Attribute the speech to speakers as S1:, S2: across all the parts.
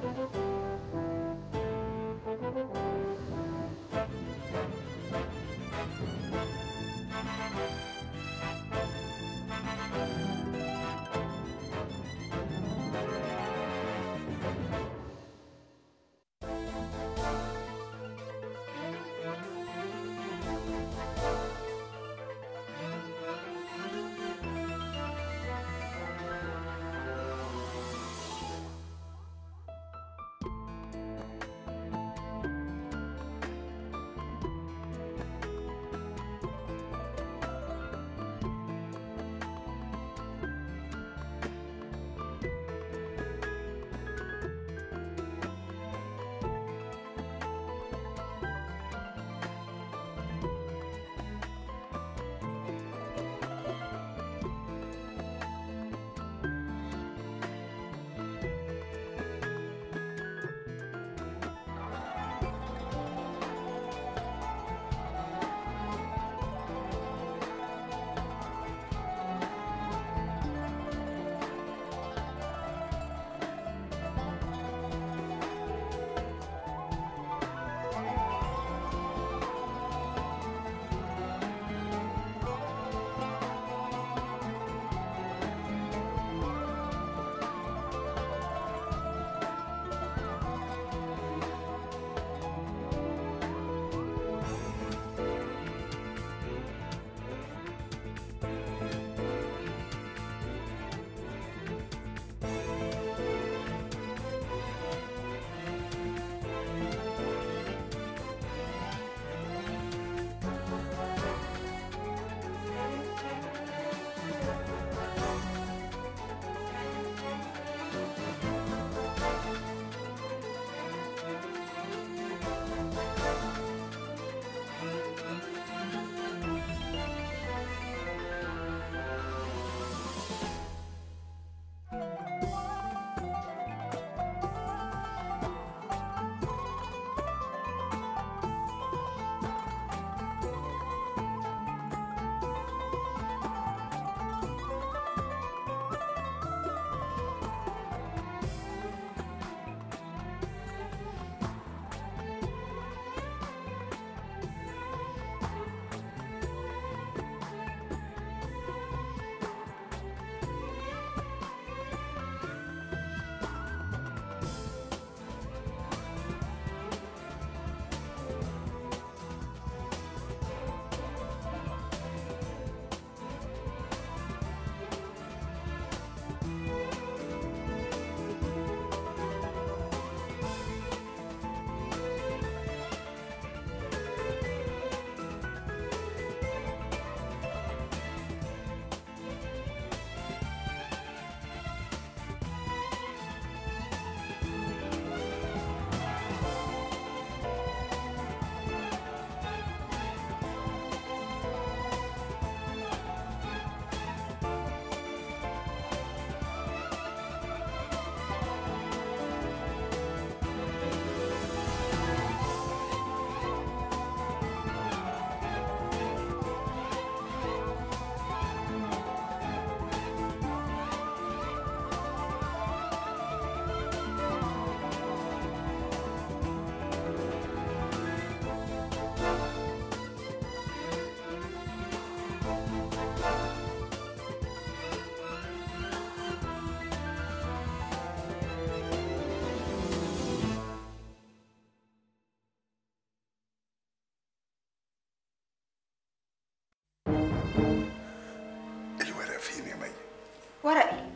S1: ورق ايه؟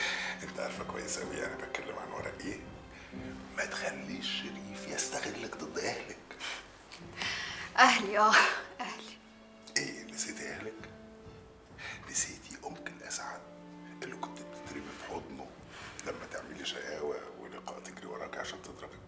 S2: انت عارفه كويس قوي انا بتكلم عن ورق ايه ما تخليش شريف يستغلك ضد اهلك
S1: اهلي اه اهلي
S2: ايه نسيتي اهلك نسيتي امك الاسعد اللي كنت بتترمي في حضنه لما تعملي شقاوه ولقاء تجري وراك عشان تضربك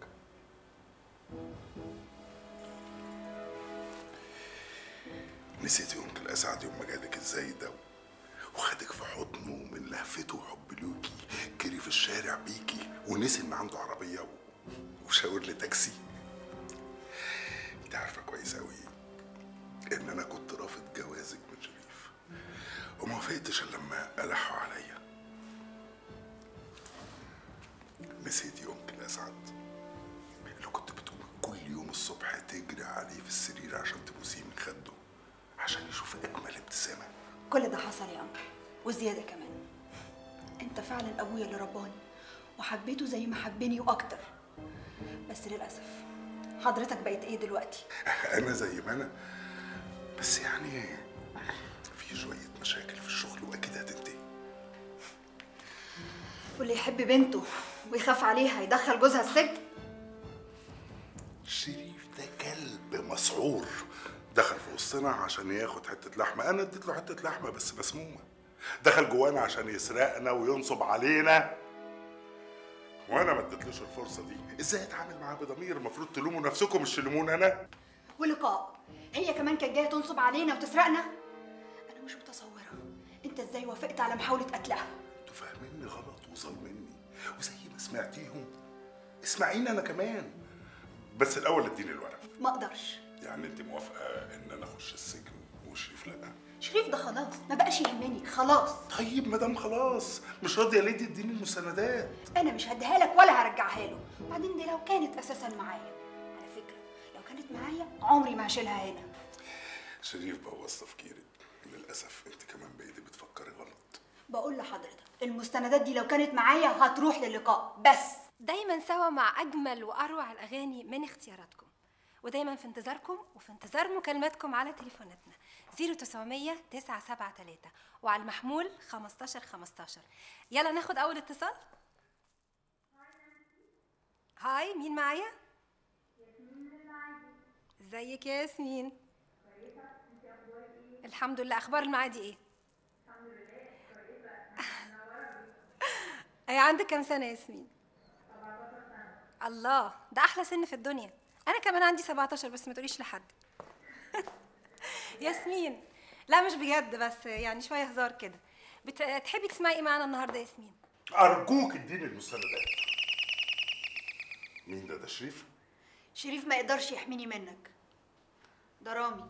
S2: نسيتي امك الاسعد يوم ما جالك ازاي ده وخدك في حضنه من لهفته وحب لوكي جري في الشارع بيكي ونسي ان عنده عربيه و... وشاور لتاكسي انت عارفه كويس قوي ان انا كنت رافض جوازك من شريف وما وافقتش الا لما الحوا عليا نسيت يومك الاسعد اللي كنت بتقوم كل يوم الصبح تجري عليه في السرير عشان تبوسيه من خده عشان يشوف اجمل ابتسامه
S1: كل ده حصل يا عمرو وزيادة كمان انت فعلا ابويا اللي رباني وحبيته زي ما حبني واكتر بس للاسف حضرتك بقيت ايه دلوقتي
S2: انا زي ما انا بس يعني في شويه مشاكل في الشغل واكيد هتنتهي
S1: واللي يحب بنته ويخاف عليها يدخل جوزها السجن
S2: شريف ده كلب مسعور دخل في وسطنا عشان ياخد حته لحمه انا اديت له حته لحمه بس مسمومه دخل جوانا عشان يسرقنا وينصب علينا وانا ما اديتلوش الفرصه دي ازاي اتعامل معاه بضمير المفروض تلوموا نفسكم مش تلوموني انا
S1: ولقاء هي كمان كانت جايه تنصب علينا وتسرقنا انا مش متصوره انت ازاي وافقت على محاوله قتلها
S2: انتوا فاهميني غلط وظالميني وزي ما سمعتيهم اسمعيني انا كمان بس الاول اديني الورق
S1: ما اقدرش
S2: يعني انت موافقه ان انا اخش السجن وشريف لا
S1: شريف ده خلاص ما بقاش يهمني خلاص
S2: طيب مدام خلاص مش راضيه ليه تديني المستندات
S1: انا مش هديها لك ولا هرجعها له وبعدين دي لو كانت اساسا معايا على فكره لو كانت معايا عمري ما هشيلها هنا
S2: شريف بوظ تفكيرك للاسف انت كمان بقيتي بتفكري غلط
S1: بقول لحضرتك المستندات دي لو كانت معايا هتروح للقاء بس
S3: دايما سوا مع أجمل وأروع الأغاني من اختياراتكم ودايما في انتظاركم وفي انتظار مكالماتكم على تليفوناتنا 0900 973 وعلى المحمول 15 15 يلا ناخد أول اتصال هاي مين معايا؟ ازيك يا ياسمين؟ الحمد لله أخبار المعادي إيه؟ هي عندك كام سنة يا ياسمين؟ الله ده احلى سن في الدنيا انا كمان عندي 17 بس ما تقوليش لحد ياسمين لا مش بجد بس يعني شويه هزار كده بت... تحبي تسمعي ايه معانا النهارده يا ياسمين
S2: ارجوك اديني المستندات مين ده ده شريف
S1: شريف ما يقدرش يحميني منك ده رامي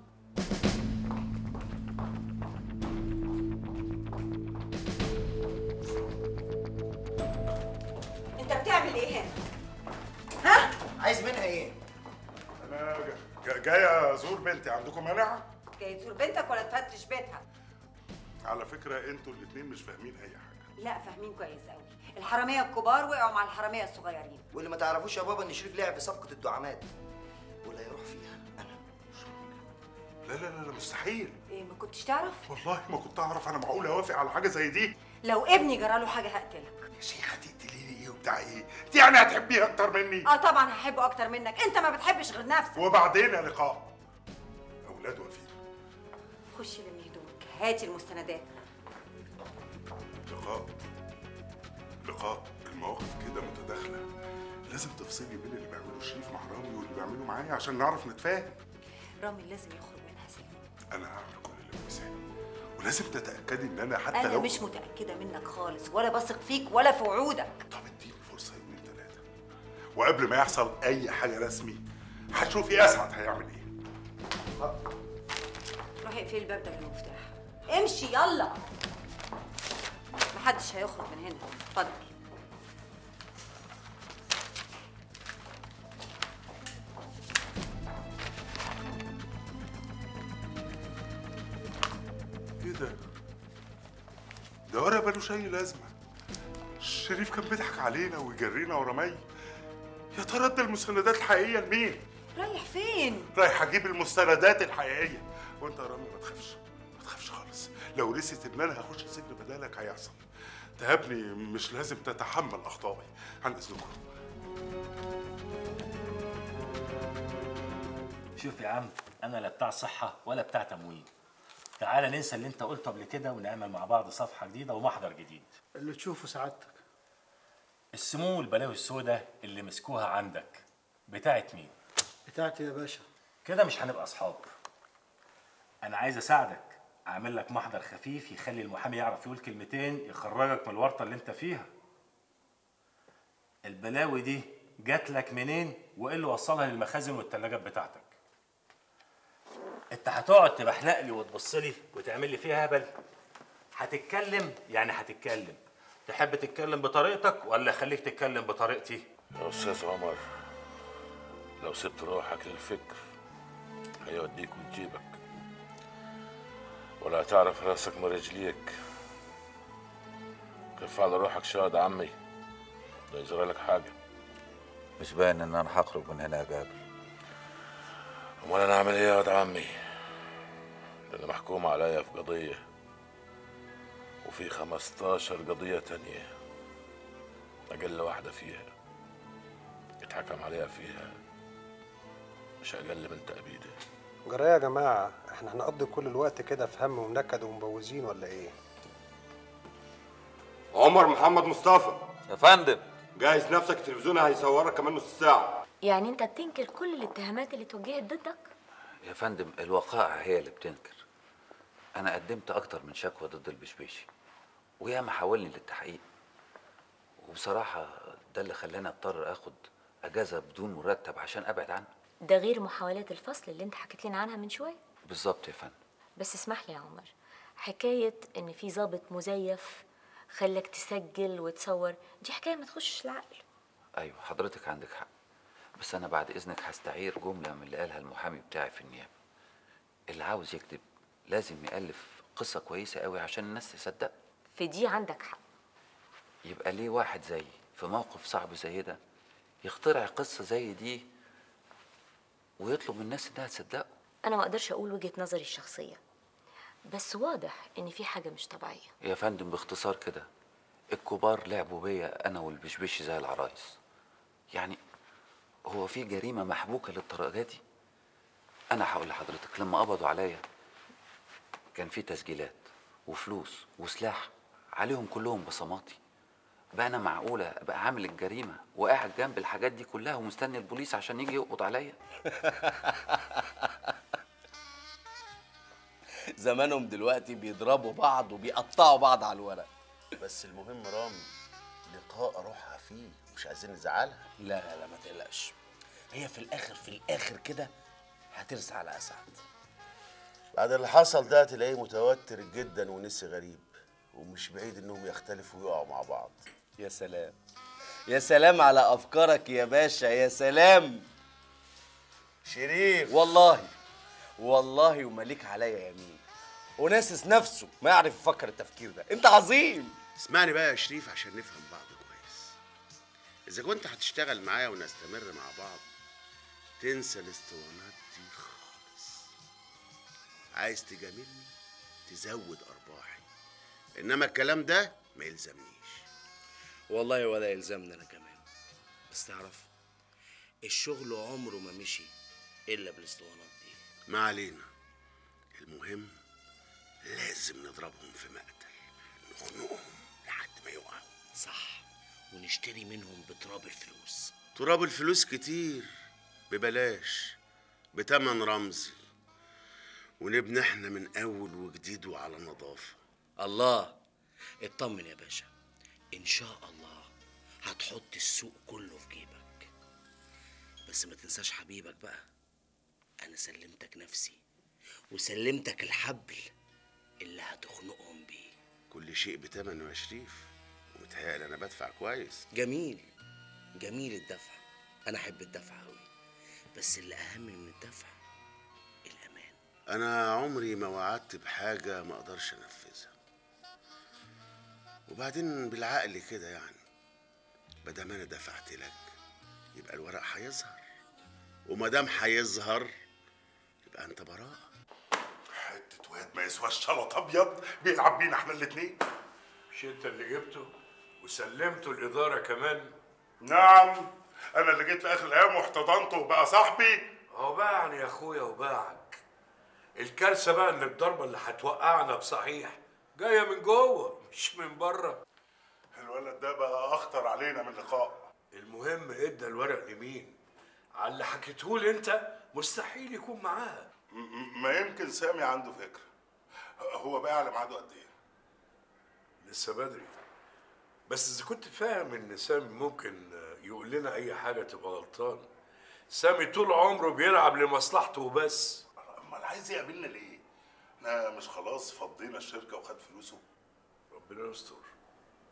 S4: انت بتعمل ايه هنا؟ ها؟
S5: عايز منها ايه؟
S2: انا جا- جاي ازور بنتي عندكم مانع
S4: جاي تزور بنتك ولا تفتش بيتها؟
S2: على فكره انتوا الاثنين مش فاهمين اي حاجه
S4: لا فاهمين كويس قوي الحراميه الكبار وقعوا مع الحراميه الصغيرين
S5: واللي ما تعرفوش يا بابا ان شريف لعب في صفقه الدعامات واللي هيروح فيها انا
S2: لا لا لا, لا مستحيل
S4: ايه ما كنتش تعرف؟
S2: والله ما كنت اعرف انا معقول اوافق على حاجه زي دي
S4: لو ابني جراله حاجه هقتلك
S2: يا شيخه تقتليني ايه وبتاع ايه دي يعني هتحبيها اكتر مني
S4: اه طبعا هحبه اكتر منك انت ما بتحبش غير نفسك
S2: وبعدين يا لقاء اولاد وفير
S4: خش لمي هدومك هاتي المستندات
S2: لقاء لقاء المواقف كده متداخله لازم تفصلي بين اللي بيعمله شريف مع رامي واللي بيعمله معايا عشان نعرف نتفاهم
S4: رامي لازم يخرج منها سالم
S2: انا هعمل كل اللي بوسعي ولازم تتاكدي ان انا حتى
S4: انا
S2: لو
S4: مش متاكده منك خالص ولا بثق فيك ولا في وعودك
S2: طب اديني فرصه يومين ثلاثه وقبل ما يحصل اي حاجه رسمي هتشوفي اسعد هيعمل ايه
S4: روحي اقفلي الباب ده بالمفتاح امشي يلا محدش هيخرج من هنا اتفضل
S2: ايه ده ده ولا ملوش اي لازمه شريف كان بيضحك علينا ويجرينا ورا مي يا ترى ادى المستندات الحقيقيه لمين
S4: رايح فين
S2: رايح اجيب المستندات الحقيقيه وانت يا رامي ما تخافش ما تخافش خالص لو رست ان انا هخش السجن بدالك هيحصل تهابني مش لازم تتحمل اخطائي عن اذنكم
S6: شوف يا عم انا لا بتاع صحه ولا بتاع تموين تعالى ننسى اللي انت قلته قبل كده ونعمل مع بعض صفحه جديده ومحضر جديد
S7: اللي تشوفه سعادتك
S6: السموم والبلاوي السوداء اللي مسكوها عندك بتاعت مين
S7: بتاعتي يا باشا
S6: كده مش هنبقى اصحاب انا عايز اساعدك اعمل لك محضر خفيف يخلي المحامي يعرف يقول كلمتين يخرجك من الورطه اللي انت فيها البلاوي دي جات لك منين وايه اللي وصلها للمخازن والثلاجات بتاعتك انت هتقعد تبحلق لي وتبص لي وتعمل لي فيها هبل هتتكلم يعني هتتكلم تحب تتكلم بطريقتك ولا خليك تتكلم بطريقتي
S8: يا أستاذ عمر لو سبت روحك للفكر هيوديك ويجيبك ولا هتعرف راسك من رجليك خف على روحك شاد عمي لا يجرى لك حاجة
S9: مش باين ان انا هخرج من هنا يا جابر
S8: امال انا اعمل ايه يا واد عمي ده انا محكوم عليا في قضية وفي 15 قضية تانية أقل واحدة فيها اتحكم عليها فيها مش أقل من تأبيده
S10: جرايه يا جماعه احنا هنقضي كل الوقت كده في هم ونكد ومبوزين ولا ايه
S11: عمر محمد مصطفى
S9: يا فندم
S11: جهز نفسك التلفزيون هيصورك كمان نص ساعة
S12: يعني انت بتنكر كل الاتهامات اللي اتوجهت ضدك
S9: يا فندم الوقائع هي اللي بتنكر انا قدمت اكتر من شكوى ضد البشبيشي وياما حاولني للتحقيق وبصراحة ده اللي خلاني اضطر اخد اجازة بدون مرتب عشان ابعد عنه
S12: ده غير محاولات الفصل اللي انت حكيت لنا عنها من شويه
S9: بالظبط يا فندم
S12: بس اسمح لي يا عمر حكايه ان في ضابط مزيف خلاك تسجل وتصور دي حكايه ما تخشش العقل
S9: ايوه حضرتك عندك حق بس انا بعد اذنك هستعير جملة من اللي قالها المحامي بتاعي في النيابة اللي عاوز يكتب لازم يألف قصة كويسة قوي عشان الناس تصدق
S12: في دي عندك حق
S9: يبقى ليه واحد زيي في موقف صعب زي ده يخترع قصة زي دي ويطلب من الناس انها تصدقه
S12: انا ما اقدرش اقول وجهه نظري الشخصيه بس واضح ان في حاجه مش طبيعيه
S9: يا فندم باختصار كده الكبار لعبوا بيا انا والبشبش زي العرايس يعني هو في جريمة محبوكة للدرجة دي انا هقول لحضرتك لما قبضوا عليا كان في تسجيلات وفلوس وسلاح عليهم كلهم بصماتي بقى انا معقولة ابقى عامل الجريمة وقاعد جنب الحاجات دي كلها ومستني البوليس عشان يجي يقبض عليا
S13: زمانهم دلوقتي بيضربوا بعض وبيقطعوا بعض على الورق
S8: بس المهم رامي لقاء روحها فيه مش عايزين نزعلها
S13: لا لا لا ما تقلقش هي في الاخر في الاخر كده هترسى على اسعد
S8: بعد اللي حصل ده تلاقيه متوتر جدا ونسي غريب ومش بعيد انهم يختلفوا ويقعوا مع بعض
S13: يا سلام يا سلام على افكارك يا باشا يا سلام
S8: شريف
S13: والله والله ومليك عليا يمين وناسس نفسه ما يعرف يفكر التفكير ده انت عظيم
S14: اسمعني بقى يا شريف عشان نفهم بعض كويس اذا كنت هتشتغل معايا ونستمر مع بعض تنسى الاسطوانات دي خالص عايز تجاملني تزود ارباحي انما الكلام ده ما يلزمنيش
S13: والله ولا يلزمني انا كمان بس تعرف الشغل عمره ما مشي الا بالاسطوانات دي
S14: ما علينا المهم لازم نضربهم في مقتل نخنقهم لحد ما يقعوا
S13: صح ونشتري منهم بتراب الفلوس
S14: تراب الفلوس كتير ببلاش بتمن رمزي ونبني احنا من اول وجديد وعلى نظافه
S13: الله اطمن يا باشا ان شاء الله هتحط السوق كله في جيبك بس ما تنساش حبيبك بقى انا سلمتك نفسي وسلمتك الحبل اللي هتخنقهم بيه
S14: كل شيء بتمنه يا شريف ومتهيألي انا بدفع كويس
S13: جميل جميل الدفع انا احب الدفع قوي بس اللي اهم من الدفع الامان
S14: انا عمري ما وعدت بحاجه ما اقدرش انفذها وبعدين بالعقل كده يعني مادام انا دفعت لك يبقى الورق هيظهر ومادام هيظهر يبقى انت براءه
S2: حته واد ما يسواش شلط ابيض بيلعب بينا احنا الاتنين
S15: مش انت اللي جبته وسلمته الاداره كمان
S2: نعم انا اللي جيت في اخر الايام واحتضنته وبقى صاحبي
S15: هو باعني يا اخويا وباعك الكارثه بقى ان الضربه اللي هتوقعنا بصحيح جايه من جوه مش من بره
S2: الولد ده بقى اخطر علينا من لقاء
S15: المهم ادى الورق لمين على اللي حكيتهولي انت مستحيل يكون معاه
S2: م- ما يمكن سامي عنده فكره هو بقى على ميعاده قد ايه
S15: لسه بدري بس اذا كنت فاهم ان سامي ممكن يقول لنا اي حاجه تبقى غلطان سامي طول عمره بيلعب لمصلحته وبس
S2: امال عايز يقابلنا ليه احنا مش خلاص فضينا الشركه وخد فلوسه
S15: ربنا يستر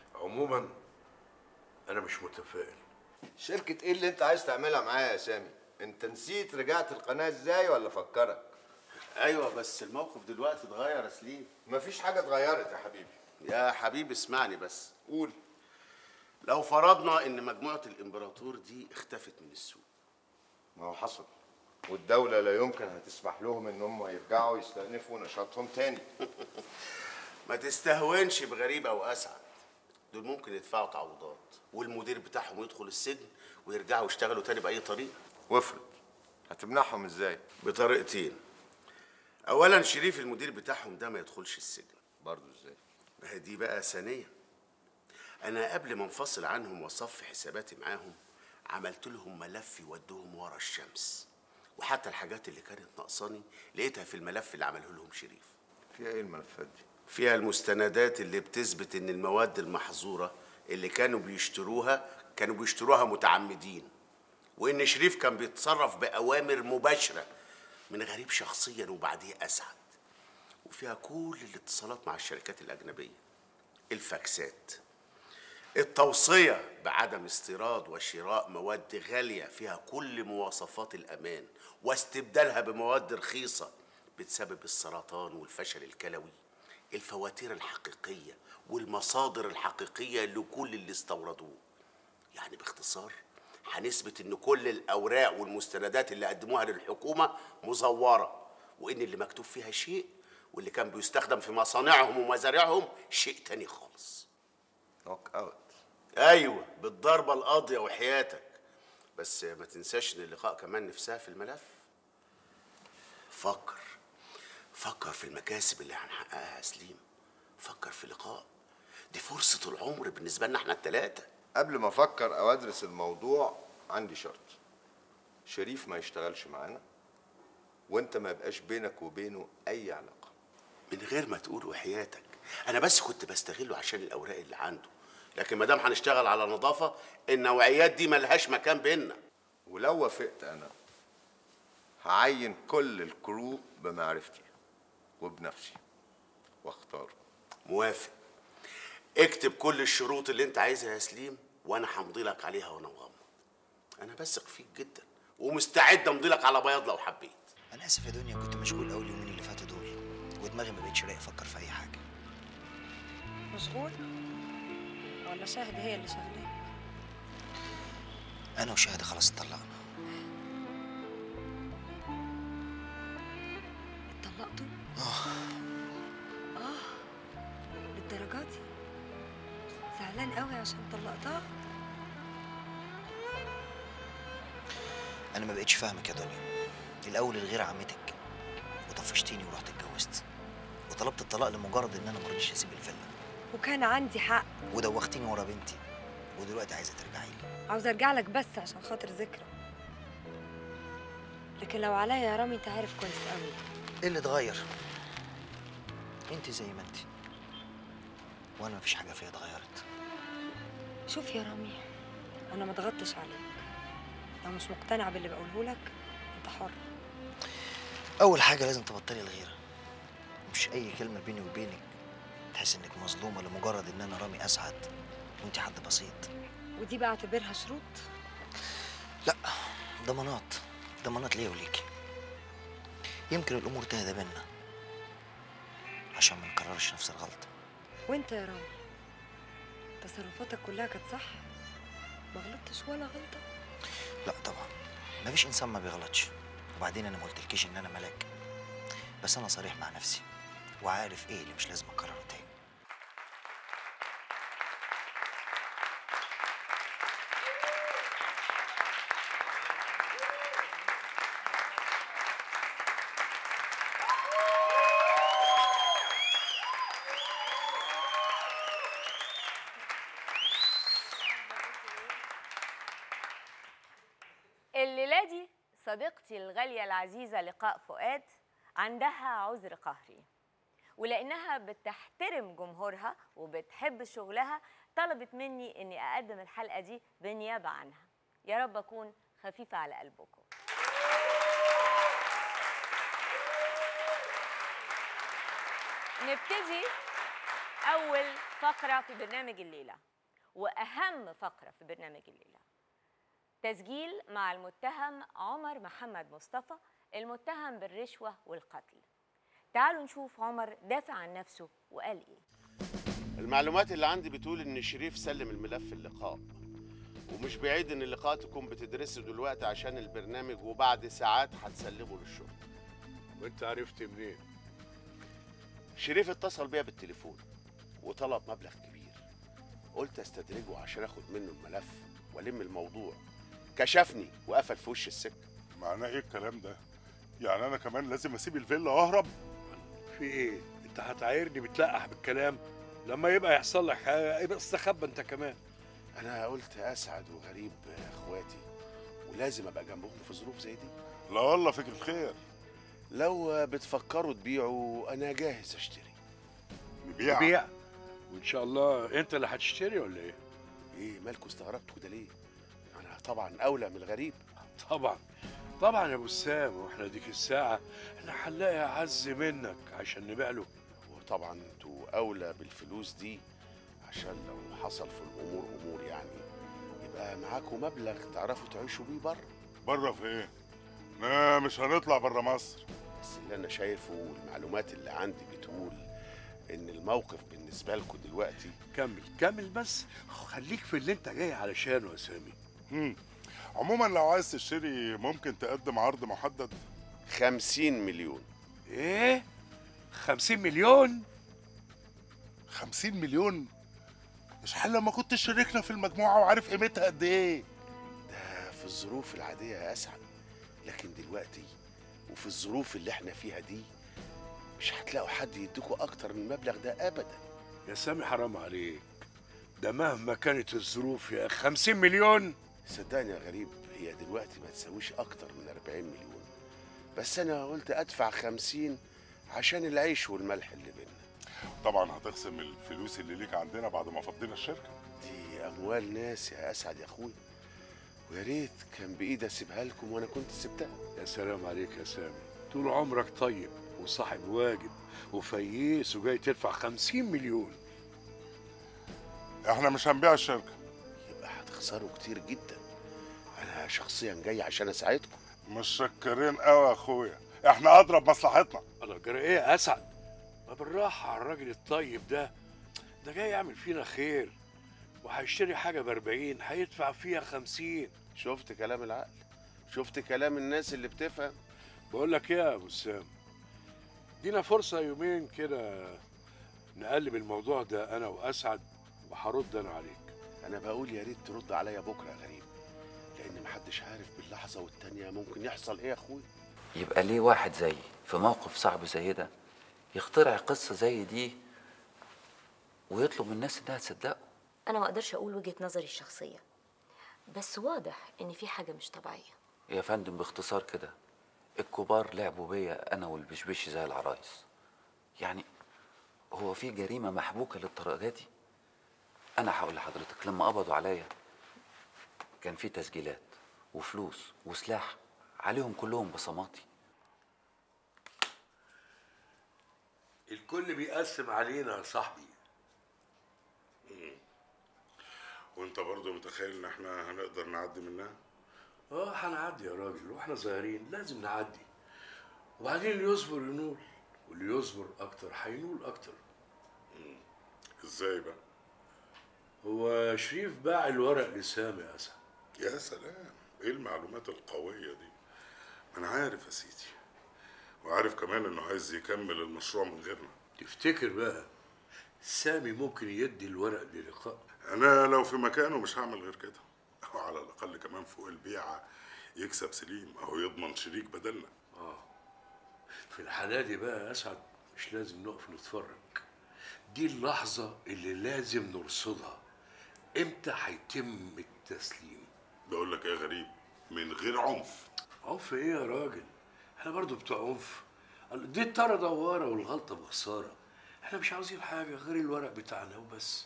S15: عموما انا مش متفائل
S11: شركة ايه اللي انت عايز تعملها معايا يا سامي؟ انت نسيت رجعت القناة ازاي ولا فكرك؟
S14: ايوه بس الموقف دلوقتي اتغير يا سليم
S11: مفيش حاجة اتغيرت يا حبيبي
S14: يا حبيبي اسمعني بس قول لو فرضنا ان مجموعة الامبراطور دي اختفت من السوق
S11: ما هو حصل والدولة لا يمكن هتسمح لهم ان هم يرجعوا يستأنفوا نشاطهم تاني
S14: ما تستهونش بغريب او اسعد دول ممكن يدفعوا تعويضات والمدير بتاعهم يدخل السجن ويرجعوا يشتغلوا تاني باي طريقه
S11: وافرض هتمنعهم ازاي
S14: بطريقتين اولا شريف المدير بتاعهم ده ما يدخلش السجن
S11: برضه ازاي
S14: ما هي دي بقى ثانيه انا قبل ما انفصل عنهم واصفي حساباتي معاهم عملت لهم ملف يودوهم ورا الشمس وحتى الحاجات اللي كانت ناقصاني لقيتها في الملف اللي عمله لهم شريف
S11: فيها ايه الملفات دي
S14: فيها المستندات اللي بتثبت ان المواد المحظوره اللي كانوا بيشتروها كانوا بيشتروها متعمدين وان شريف كان بيتصرف باوامر مباشره من غريب شخصيا وبعديه اسعد وفيها كل الاتصالات مع الشركات الاجنبيه الفاكسات التوصيه بعدم استيراد وشراء مواد غاليه فيها كل مواصفات الامان واستبدالها بمواد رخيصه بتسبب السرطان والفشل الكلوي الفواتير الحقيقيه والمصادر الحقيقيه لكل اللي استوردوه يعني باختصار هنثبت ان كل الاوراق والمستندات اللي قدموها للحكومه مزوره وان اللي مكتوب فيها شيء واللي كان بيستخدم في مصانعهم ومزارعهم شيء تاني خالص
S11: نوك اوت
S14: ايوه بالضربه القاضيه وحياتك بس ما تنساش ان اللقاء كمان نفسها في الملف فكر فكر في المكاسب اللي هنحققها يا سليم فكر في لقاء دي فرصه العمر بالنسبه لنا احنا التلاته
S11: قبل ما افكر او ادرس الموضوع عندي شرط شريف ما يشتغلش معانا وانت ما يبقاش بينك وبينه اي علاقه
S14: من غير ما تقول وحياتك انا بس كنت بستغله عشان الاوراق اللي عنده لكن ما دام هنشتغل على نظافه النوعيات دي ملهاش مكان بينا
S11: ولو وافقت انا هعين كل الكرو بمعرفتي وبنفسي واختاره
S14: موافق اكتب كل الشروط اللي انت عايزها يا سليم وانا همضي لك عليها وانا مغمض انا بثق فيك جدا ومستعد امضي لك على بياض لو حبيت
S5: انا اسف يا دنيا كنت مشغول قوي اليومين اللي فاتوا دول ودماغي ما بقتش رايق افكر في اي حاجه
S3: مشغول ولا شاهد هي اللي شغلاك
S5: انا وشاهد خلاص اتطلقنا
S3: اتطلقتوا
S5: اه
S3: اه للدرجات دي زعلان قوي عشان طلقتها
S5: انا ما بقتش فاهمك يا دنيا الاول الغير عمتك وطفشتيني ورحت اتجوزت وطلبت الطلاق لمجرد ان انا ما رضيتش اسيب الفيلا
S3: وكان عندي حق
S5: ودوختيني ورا بنتي ودلوقتي عايزه ترجعي لي
S3: عاوز ارجع لك بس عشان خاطر ذكرى لكن لو عليا يا رامي انت عارف كويس قوي
S5: ايه اللي اتغير انت زي ما انت وانا مفيش حاجه فيها اتغيرت
S3: شوف يا رامي انا ما ضغطتش عليك لو مش مقتنع باللي بقوله لك انت حر
S5: اول حاجه لازم تبطلي الغيره مش اي كلمه بيني وبينك تحس انك مظلومه لمجرد ان انا رامي اسعد وانت حد بسيط
S3: ودي بقى اعتبرها شروط
S5: لا ضمانات ضمانات ليا وليكي يمكن الامور تهدى بينا عشان ما نكررش نفس الغلطه
S3: وانت يا رامي تصرفاتك كلها كانت صح ما غلطتش ولا غلطه
S5: لا طبعا مفيش انسان ما بيغلطش وبعدين انا ما قلتلكيش ان انا ملاك بس انا صريح مع نفسي وعارف ايه اللي مش لازم اكرره تاني
S12: الليلة دي صديقتي الغالية العزيزة لقاء فؤاد عندها عذر قهري ولأنها بتحترم جمهورها وبتحب شغلها طلبت مني إني أقدم الحلقة دي بالنيابة عنها يا رب أكون خفيفة على قلبكم نبتدي أول فقرة في برنامج الليلة واهم فقره في برنامج الليله تسجيل مع المتهم عمر محمد مصطفى المتهم بالرشوه والقتل تعالوا نشوف عمر دافع عن نفسه وقال ايه
S14: المعلومات اللي عندي بتقول ان شريف سلم الملف اللقاء ومش بعيد ان اللقاء تكون بتدرسه دلوقتي عشان البرنامج وبعد ساعات هتسلمه للشرطه
S15: وانت عرفت منين
S14: شريف اتصل بيا بالتليفون وطلب مبلغ كبير قلت استدرجه عشان اخد منه الملف والم الموضوع كشفني وقفل في وش السكه
S2: معناه ايه الكلام ده يعني انا كمان لازم اسيب الفيلا واهرب
S15: في ايه انت هتعايرني بتلقح بالكلام لما يبقى يحصل لك حاجه يبقى استخبى انت كمان
S14: انا قلت اسعد وغريب اخواتي ولازم ابقى جنبهم في ظروف زي دي
S2: لا والله فكرة خير
S14: لو بتفكروا تبيعوا انا جاهز اشتري
S2: نبيع
S15: بيع وان شاء الله انت اللي هتشتري ولا ايه
S14: ايه مالكوا استغربتوا كده ليه انا طبعا اولى من الغريب
S15: طبعا طبعا يا ابو سام واحنا ديك الساعه احنا هنلاقي اعز منك عشان نبيع له
S14: وطبعا انتوا اولى بالفلوس دي عشان لو حصل في الامور امور يعني يبقى معاكم مبلغ تعرفوا تعيشوا بيه بره
S2: بره في ايه لا مش هنطلع بره مصر
S14: بس اللي انا شايفه والمعلومات اللي عندي بتقول ان الموقف بالنسبه لكم دلوقتي
S15: كمل كمل بس خليك في اللي انت جاي علشانه يا سامي
S2: مم. عموما لو عايز تشتري ممكن تقدم عرض محدد
S14: 50 مليون
S15: ايه 50 مليون
S2: 50 مليون مش حل لما كنت شاركنا في المجموعة وعارف قيمتها قد ايه
S14: ده في الظروف العاديه يا اسعد لكن دلوقتي وفي الظروف اللي احنا فيها دي مش هتلاقوا حد يديكوا اكتر من المبلغ ده ابدا
S15: يا سامي حرام عليك ده مهما كانت الظروف يا 50 مليون
S14: صدقني يا غريب هي دلوقتي ما تساويش اكتر من 40 مليون بس انا قلت ادفع 50 عشان العيش والملح اللي بينا
S2: طبعا هتخصم الفلوس اللي ليك عندنا بعد ما فضينا الشركة
S14: دي اموال ناس يا اسعد يا اخويا ويا ريت كان بايدي اسيبها لكم وانا كنت سبتها
S15: يا سلام عليك يا سامي طول عمرك طيب وصاحب واجب وفييس وجاي تدفع 50 مليون
S2: احنا مش هنبيع الشركة
S14: يبقى هتخسروا كتير جدا انا شخصيا جاي عشان اساعدكم
S2: مش شكرين قوي يا اخويا احنا اضرب مصلحتنا
S15: انا جرى ايه يا اسعد ما بالراحه على الراجل الطيب ده ده جاي يعمل فينا خير وهيشتري حاجه ب 40 هيدفع فيها 50
S14: شفت كلام العقل شفت كلام الناس اللي بتفهم
S15: بقول لك ايه يا ابو سام دينا فرصه يومين كده نقلب الموضوع ده انا واسعد وهرد انا عليك
S14: انا بقول يا ريت ترد عليا بكره يا غريب لان محدش عارف باللحظه والتانيه ممكن يحصل ايه يا اخويا
S9: يبقى ليه واحد زيي في موقف صعب زي ده يخترع قصة زي دي ويطلب من الناس انها تصدقه
S16: انا ما اقدرش اقول وجهة نظري الشخصية بس واضح ان في حاجة مش طبيعية
S9: يا فندم باختصار كده الكبار لعبوا بيا انا والبشبش زي العرايس يعني هو في جريمة محبوكة للطريقة دي انا هقول لحضرتك لما قبضوا عليا كان في تسجيلات وفلوس وسلاح عليهم كلهم بصماتي
S15: الكل بيقسم علينا يا صاحبي
S2: وانت برضو متخيل ان احنا هنقدر نعدي منها
S15: اه هنعدي يا راجل واحنا صغيرين لازم نعدي وبعدين اللي يصبر ينول واللي يصبر اكتر هينول اكتر
S2: ازاي بقى
S15: هو شريف باع الورق لسامي يا اسد
S2: يا سلام ايه المعلومات القوية دي ما انا عارف يا سيدي وعارف كمان انه عايز يكمل المشروع من غيرنا
S15: تفتكر بقى سامي ممكن يدي الورق للقاء
S2: انا لو في مكانه مش هعمل غير كده او على الاقل كمان فوق البيعة يكسب سليم او يضمن شريك بدلنا
S15: اه في الحالة دي بقى يا اسعد مش لازم نقف نتفرج دي اللحظة اللي لازم نرصدها امتى هيتم التسليم
S2: بقول لك ايه غريب من غير عنف
S15: عنف ايه يا راجل احنا برضو بتوع عنف دي الطاره دواره والغلطه بخساره احنا مش عاوزين حاجه غير الورق بتاعنا وبس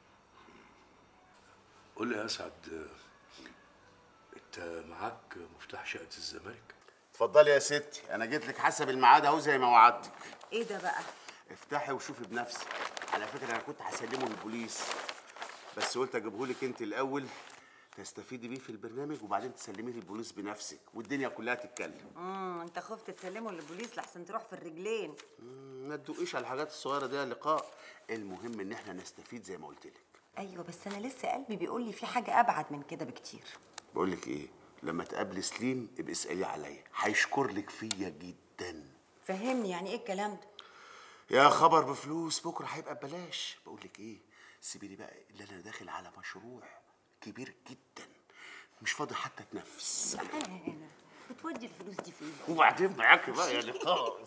S15: قول لي يا اسعد آه، انت معاك مفتاح شقه الزمالك
S14: اتفضلي يا ستي انا جيت لك حسب الميعاد اهو زي ما وعدتك
S4: ايه ده بقى
S14: افتحي وشوفي بنفسك على فكره انا كنت هسلمه للبوليس بس قلت اجيبهولك انت الاول تستفيدي بيه في البرنامج وبعدين تسلميه للبوليس بنفسك والدنيا كلها تتكلم
S4: امم انت خفت تسلمه للبوليس لحسن تروح في الرجلين
S14: مم، ما تدوقيش على الحاجات الصغيره دي يا لقاء المهم ان احنا نستفيد زي ما قلت لك
S4: ايوه بس انا لسه قلبي بيقول لي في حاجه ابعد من كده بكتير
S14: بقول لك ايه لما تقابلي سليم ابقي اسالي عليا هيشكر لك فيا جدا
S4: فهمني يعني ايه الكلام ده
S14: يا خبر بفلوس بكره هيبقى ببلاش بقول لك ايه سيبي لي بقى اللي انا داخل على مشروع كبير جدا مش فاضي حتى اتنفس
S4: بتودي الفلوس دي فين
S14: وبعدين معاكي بقى يا لقاء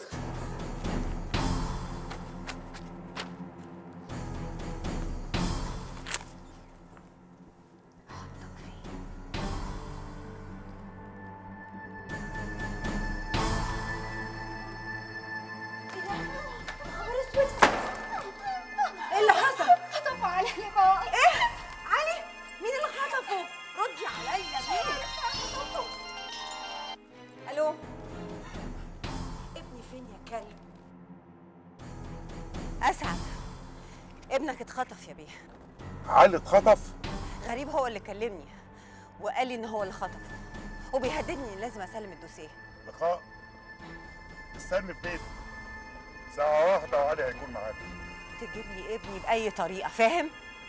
S4: خبر اسود ايه اللي حصل؟ خطفوا علي يا بابا ايه؟ علي؟ مين اللي خطفه؟ ردي عليا مين؟ الو ابني فين يا كلب؟ اسعد ابنك اتخطف يا بيه
S2: علي اتخطف
S4: غريب هو اللي كلمني وقال لي ان هو اللي خطفه وبيهددني ان لازم اسلم الدوسيه
S2: لقاء استني في بيتي ساعة واحدة وعلي هيكون معاك
S4: تجيب لي ابني باي طريقه فاهم؟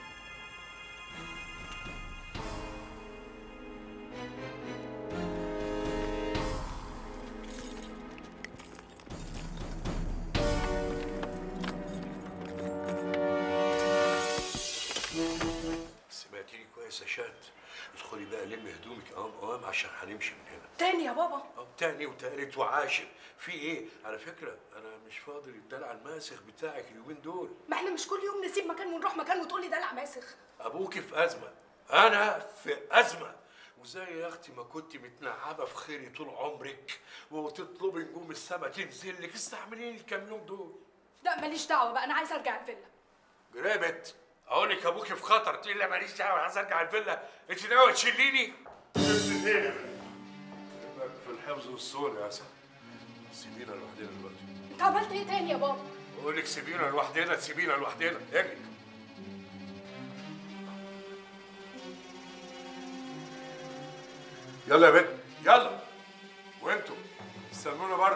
S15: سمعتيني كويس يا شات ادخلي بقى لمي هدومك قوام قوام عشان هنمشي من هنا
S17: تاني يا بابا
S15: أو تاني وتالت وعاشر في ايه على فكره انا مش فاضي للدلع الماسخ بتاعك اليومين دول
S17: ما احنا مش كل يوم نسيب مكان ونروح مكان وتقولي دلع ماسخ
S15: ابوكي في ازمه انا في ازمه وزي يا اختي ما كنت متنعبه في خيري طول عمرك وتطلبي نجوم السما تنزل لك استحمليني الكام يوم دول
S17: لا ماليش دعوه بقى انا عايزه ارجع الفيلا
S15: جرابت اقول لك ابوكي في خطر تقول لي ماليش دعوه عايز ارجع الفيلا انت ناويه تشيليني في الحفظ والصون يا اسد سيبينا لوحدنا دلوقتي
S17: انت عملت ايه تاني يا بابا
S15: بقول لك سيبينا لوحدنا تسيبينا لوحدنا اجري يلا يا بنت يلا وانتوا استنونا بره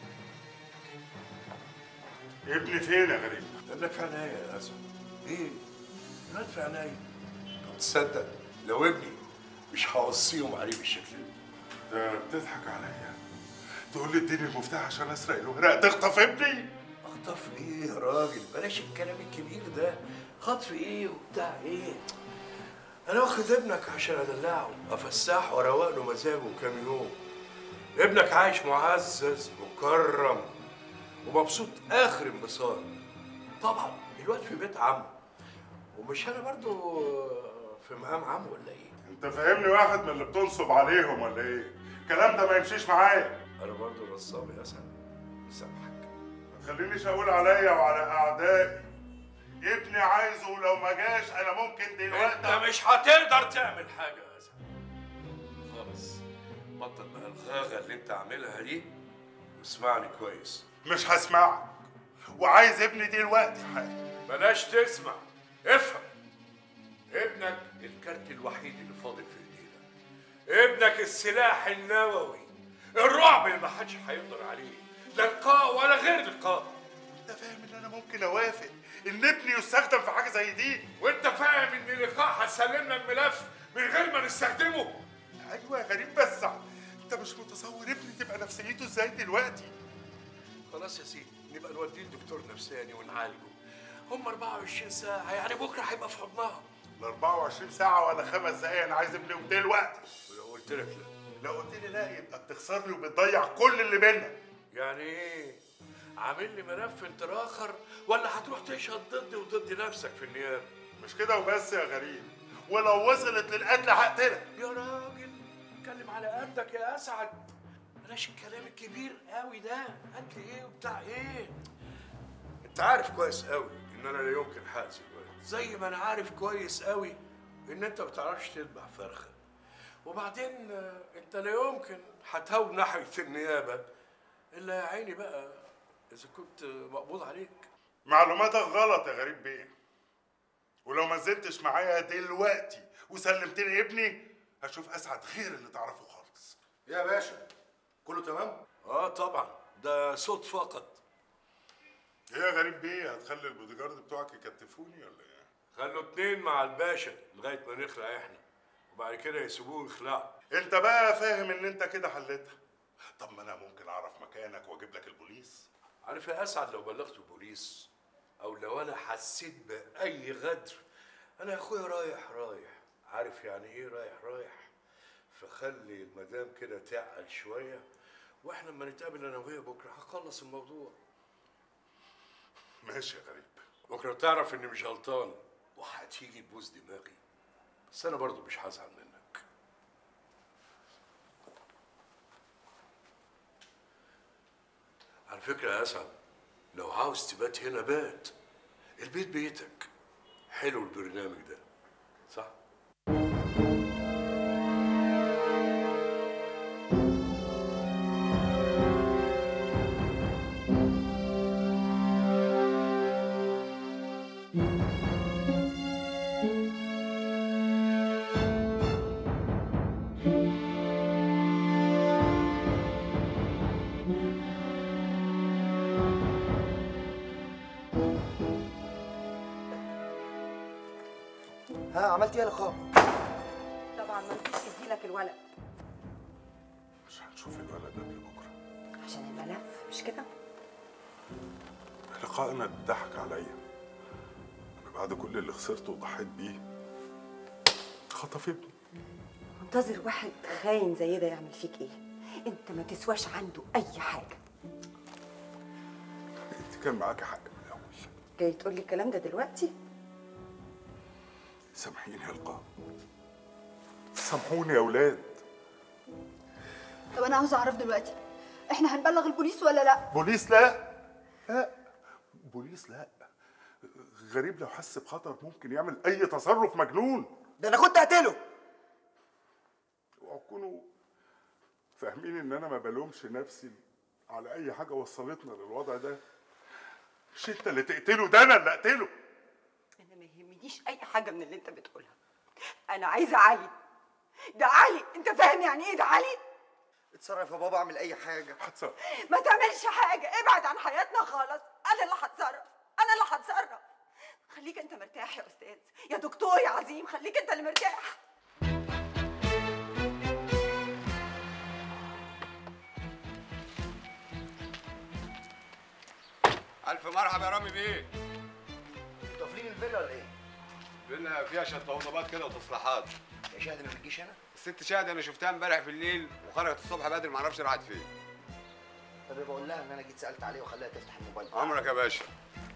S2: ابني فين يا غريب؟
S15: ابنك في عناية يا اسد ايه؟ الواد في عناية طب تصدق لو ابني مش هوصيهم عليه بالشكل ده
S2: ده بتضحك عليا تقول لي اديني المفتاح عشان اسرق الورق تخطف ابني
S15: اخطف ايه يا راجل بلاش الكلام الكبير ده خطف ايه وبتاع ايه انا واخد ابنك عشان ادلعه افسحه واروق له مزاجه كام يوم ابنك عايش معزز مكرم ومبسوط اخر انبساط طبعا الواد في بيت عمه ومش انا برضو في مقام عمه ولا ايه
S2: انت فاهمني واحد من اللي بتنصب عليهم ولا ايه؟ الكلام ده ما يمشيش معايا
S15: انا برضو نصاب يا اسد سامحك
S2: ما تخلينيش اقول عليا وعلى اعدائي ابني عايزه ولو ما جاش انا ممكن دلوقتي
S15: انت مش هتقدر تعمل حاجه يا اسد خالص بطل بقى الغاغه اللي انت عاملها دي واسمعني كويس
S2: مش هسمعك وعايز ابني دلوقتي حالا
S15: بلاش تسمع افهم ابنك الكارت الوحيد اللي فاضل في ايدينا ابنك السلاح النووي الرعب اللي محدش هيقدر عليه لا لقاء ولا غير لقاء
S2: انت فاهم ان انا ممكن اوافق ان ابني يستخدم في حاجه زي دي
S15: وانت فاهم ان لقاء هتسلمنا الملف من غير ما نستخدمه
S2: ايوه يا غريب بس انت مش متصور ابني تبقى نفسيته ازاي دلوقتي
S15: خلاص يا سيدي نبقى نوديه لدكتور نفساني ونعالجه هم 24 ساعة يعني بكرة هيبقى في حضنها
S2: ال 24 ساعة ولا خمس دقايق أنا عايز ابني دلوقتي
S15: ولو قلت لك لا
S2: لو قلت لي لا يبقى بتخسرني وبتضيع كل اللي بينا
S15: يعني ايه؟ عامل لي ملف انت اخر ولا هتروح تشهد ضدي وضد نفسك في النيابة؟
S2: مش كده وبس يا غريب ولو وصلت للقتل هقتلك
S15: يا راجل اتكلم على قدك يا اسعد بلاش الكلام الكبير قوي ده قتل ايه وبتاع ايه انت عارف كويس قوي ان انا لا يمكن هاذي الولد زي ما انا عارف كويس قوي ان انت ما بتعرفش تذبح فرخه وبعدين آه، انت لا يمكن هتهون ناحيه النيابه الا يا عيني بقى اذا كنت مقبوض عليك
S2: معلوماتك غلط يا غريب بيه ولو ما نزلتش معايا دلوقتي وسلمتني ابني هشوف اسعد غير اللي تعرفه خالص
S15: يا باشا كله تمام؟ اه طبعا ده صوت فقط
S2: ايه يا غريب بيه هتخلي البوديجارد بتوعك يكتفوني ولا ايه؟
S15: خلوا اتنين مع الباشا لغايه ما نخلع احنا وبعد كده يسيبوه يخلعوا
S2: انت بقى فاهم ان انت كده حلتها طب ما انا ممكن اعرف مكانك واجيب لك البوليس
S15: عارف يا اسعد لو بلغت البوليس او لو انا حسيت باي غدر انا يا اخويا رايح رايح عارف يعني ايه رايح رايح فخلي المدام كده تعقل شويه واحنا لما نتقابل انا وهي بكره هخلص الموضوع
S2: ماشي يا غريب
S15: بكره تعرف اني مش غلطان وهتيجي تبوس دماغي بس انا برضو مش هزعل منك على فكرة يا أسعد لو عاوز تبات هنا بات البيت بيتك حلو البرنامج ده صح؟
S18: ها عملت ايه يا لقاء؟
S4: طبعا ما رضيش يديلك الولد
S2: مش هنشوف الولد قبل بكره
S4: عشان الملف مش كده
S2: لقائنا اتضحك عليا انا بعد كل اللي خسرته وضحيت بيه خطف ابني
S4: منتظر واحد خاين زي ده يعمل فيك ايه انت ما تسواش عنده اي حاجه
S2: انت كان معاكي حق من الاول
S4: جاي تقول لي الكلام ده دلوقتي
S2: سامحيني يا لقاء سامحوني يا اولاد
S1: طب انا عاوزه اعرف دلوقتي احنا هنبلغ البوليس ولا لا
S2: بوليس لا لا بوليس لا غريب لو حس بخطر ممكن يعمل اي تصرف مجنون
S18: ده انا كنت هقتله
S2: اوعوا تكونوا فاهمين ان انا ما بلومش نفسي على اي حاجه وصلتنا للوضع ده مش انت اللي تقتله ده انا اللي اقتله
S4: انا ما يهمنيش اي حاجه من اللي انت بتقولها انا عايزه علي ده علي انت فاهم يعني ايه ده علي
S18: اتصرف يا بابا اعمل اي حاجه
S2: هتصرف
S4: ما تعملش حاجه ابعد عن حياتنا خالص انا اللي هتصرف انا اللي هتصرف خليك انت مرتاح يا استاذ يا دكتور يا عظيم خليك انت اللي مرتاح
S19: ألف مرحبا يا رامي بيه
S18: انتوا قافلين الفيلا ولا ايه؟
S19: فيلا فيها شوية توضيبات كده وتصليحات
S18: يا شاهد ما بتجيش هنا؟
S19: الست شاهد أنا شفتها امبارح بالليل وخرجت الصبح بدري معرفش راحت فين
S18: طب يبقى قول لها ان انا جيت سالت عليه وخليها تفتح الموبايل
S19: عمرك يا باشا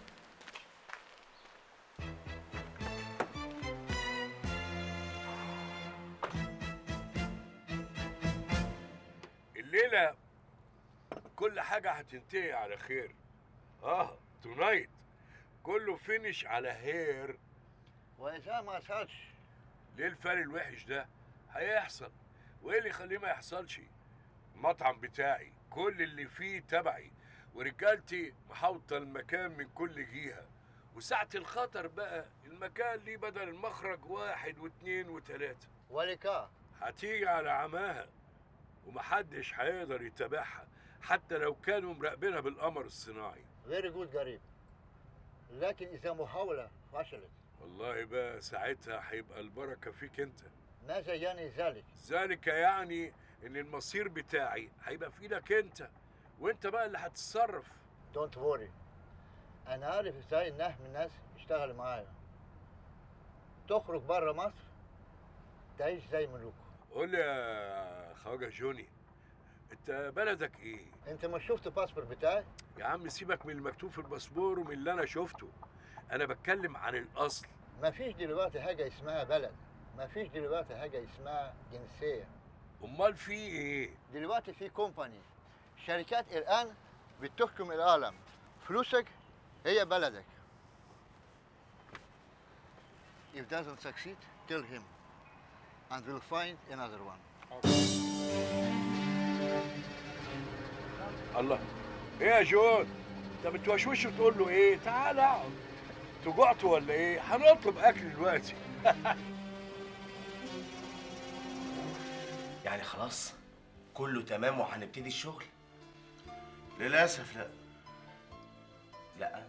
S15: الليلة كل حاجة هتنتهي على خير اه تونايت كله فينش على هير
S7: وإذا ما صارش
S15: ليه الفرق الوحش ده هيحصل وايه اللي يخليه ما يحصلش المطعم بتاعي كل اللي فيه تبعي ورجالتي محاوطة المكان من كل جهة وساعة الخطر بقى المكان ليه بدل المخرج واحد واثنين وثلاثة
S7: ولكا
S15: هتيجي على عماها ومحدش هيقدر يتابعها حتى لو كانوا مراقبينها بالقمر الصناعي
S7: فيري جود قريب لكن إذا محاولة فشلت
S15: والله بقى ساعتها هيبقى البركة فيك انت
S7: ماذا يعني ذلك؟
S15: ذلك يعني ان المصير بتاعي هيبقى في ايدك انت وانت بقى اللي هتتصرف
S7: دونت وري أنا عارف إزاي إنها من ناس يشتغل معايا تخرج بره مصر تعيش زي ملوك
S15: قول لي يا خواجه جوني انت بلدك ايه
S7: أنت ما شفت الباسبور بتاعي؟
S15: يا عم سيبك من المكتوب في الباسبور ومن اللي انا شفته انا بتكلم عن الاصل
S7: ما فيش دلوقتي حاجة اسمها بلد ما فيش دلوقتي حاجة اسمها جنسية
S15: امال في ايه
S7: دلوقتي في كومباني شركات الآن بتحكم العالم فلوسك هي بلدك If doesn't succeed, kill him and we'll find another one.
S15: الله ايه يا جون انت بتوشوش وتقول له ايه تعال اقعد انتوا جعتوا ولا ايه هنطلب اكل دلوقتي
S20: يعني خلاص كله تمام وهنبتدي الشغل
S14: للاسف لا
S20: لا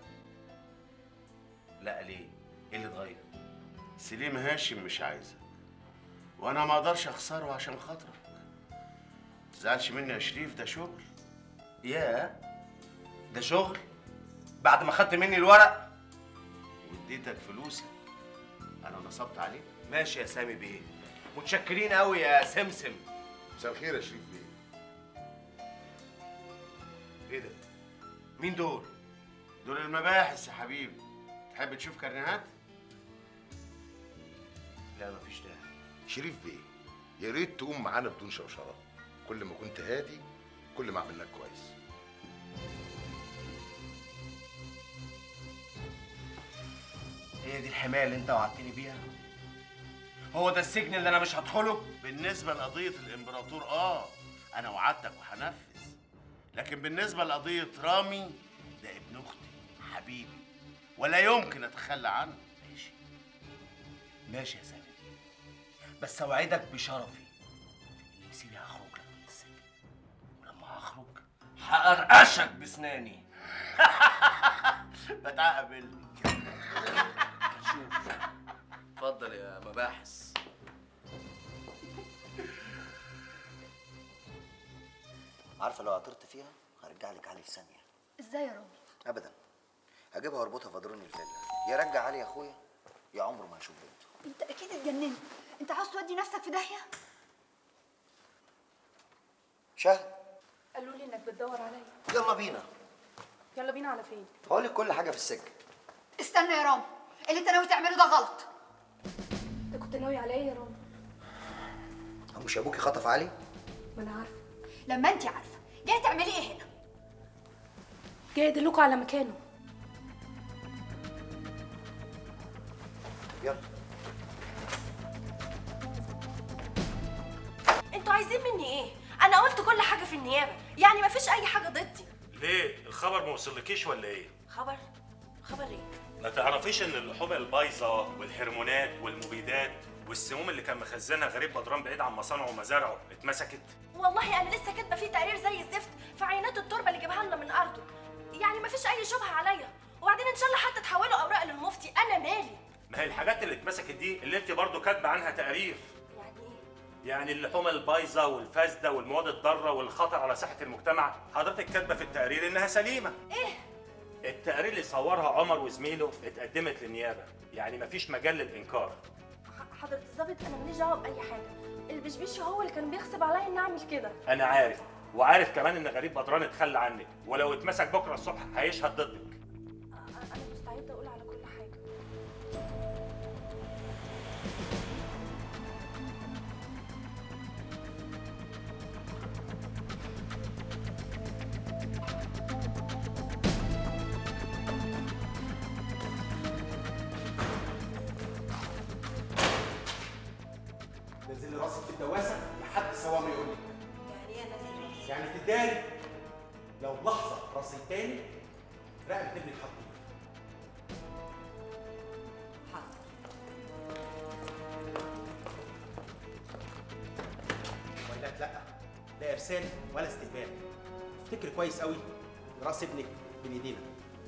S20: لا ليه ايه اللي اتغير
S14: سليم هاشم مش عايزه وانا ما اقدرش اخسره عشان خاطرك تزعلش مني يا شريف ده شغل
S20: ياه ده شغل بعد ما خدت مني الورق
S14: واديتك فلوسك انا نصبت عليك
S20: ماشي يا سامي بيه متشكرين قوي يا سمسم
S2: مساء الخير يا شريف بيه
S20: ايه ده مين دول
S14: دول المباحث يا حبيبي تحب تشوف كارنيهات
S20: لا مفيش داعي
S2: شريف بيه يا ريت تقوم معانا بدون شوشره كل ما كنت هادي كل ما عملناك كويس
S20: هي دي الحمايه اللي انت وعدتني بيها هو ده السجن اللي انا مش هدخله
S14: بالنسبه لقضيه الامبراطور اه انا وعدتك وهنفذ لكن بالنسبه لقضيه رامي ده ابن اختي حبيبي ولا يمكن اتخلى عنه
S20: ماشي ماشي يا سامي بس اوعدك بشرفي اللي يسيبي هخرج لك من السجن ولما هخرج هقرقشك بسناني
S14: بتعقبل
S20: شوف اتفضل يا مباحث
S5: عارفه لو عطرت فيها هرجع لك علي في ثانيه
S1: ازاي يا رامي
S5: ابدا هجيبها واربطها في درون الفيلا يرجع علي يا اخويا يا عمره ما هيشوف بنته
S1: انت اكيد اتجننت انت عاوز تودي نفسك في داهيه
S5: شهد
S17: قالوا لي انك بتدور عليا
S5: يلا بينا
S17: يلا بينا على فين
S5: هقول لك كل حاجه في السجن
S1: استنى يا رامي اللي انت ناوي تعمله ده غلط
S17: انت كنت ناوي على ايه يا رامي
S5: هو مش ابوكي خطف علي
S17: ما انا عارفه
S1: لما انت عارفه جايه تعملي ايه هنا
S17: جاي ادلكوا على مكانه
S5: يلا
S21: انتوا عايزين مني ايه انا قلت كل حاجه في النيابه يعني مفيش اي حاجه ضدي
S6: ليه الخبر ما وصلكيش ولا ايه
S21: خبر خبر ايه
S6: ما تعرفيش ان اللحوم البايظه والهرمونات والمبيدات والسموم اللي كان مخزنها غريب بدران بعيد عن مصانعه ومزارعه اتمسكت
S21: والله انا لسه كاتبه فيه تقرير زي الزفت في عينات التربه اللي جابها لنا من ارضه يعني مفيش اي شبهه عليا وبعدين ان شاء الله حتى تحولوا اوراق للمفتي انا مالي
S6: ما هي الحاجات اللي اتمسكت دي اللي انت برضو كاتبه عنها تقرير
S21: يعني ايه
S6: يعني اللحوم البايظه والفاسده والمواد الضاره والخطر على صحه المجتمع حضرتك كاتبه في التقرير انها سليمه
S21: ايه
S6: التقرير اللي صورها عمر وزميله اتقدمت للنيابه يعني مفيش مجال للانكار
S21: ح- حضرة الظابط انا ماليش دعوه باي حاجه البشبيشي هو اللي كان بيغصب عليا اني اعمل كده
S6: انا عارف وعارف كمان ان غريب بدران اتخلى عنك ولو اتمسك بكره الصبح هيشهد ضدك
S21: انا مستعده اقول على كل حاجه
S22: نزل لي راسك في الدواسه لحد سوا ما يقول لي
S21: يعني ايه نازل راسي
S22: يعني تداري لو لحظه راسي تاني رقبه ابنك حط موبايلات لا لا ارسال ولا استقبال افتكر كويس قوي إن راس ابنك بين ايدينا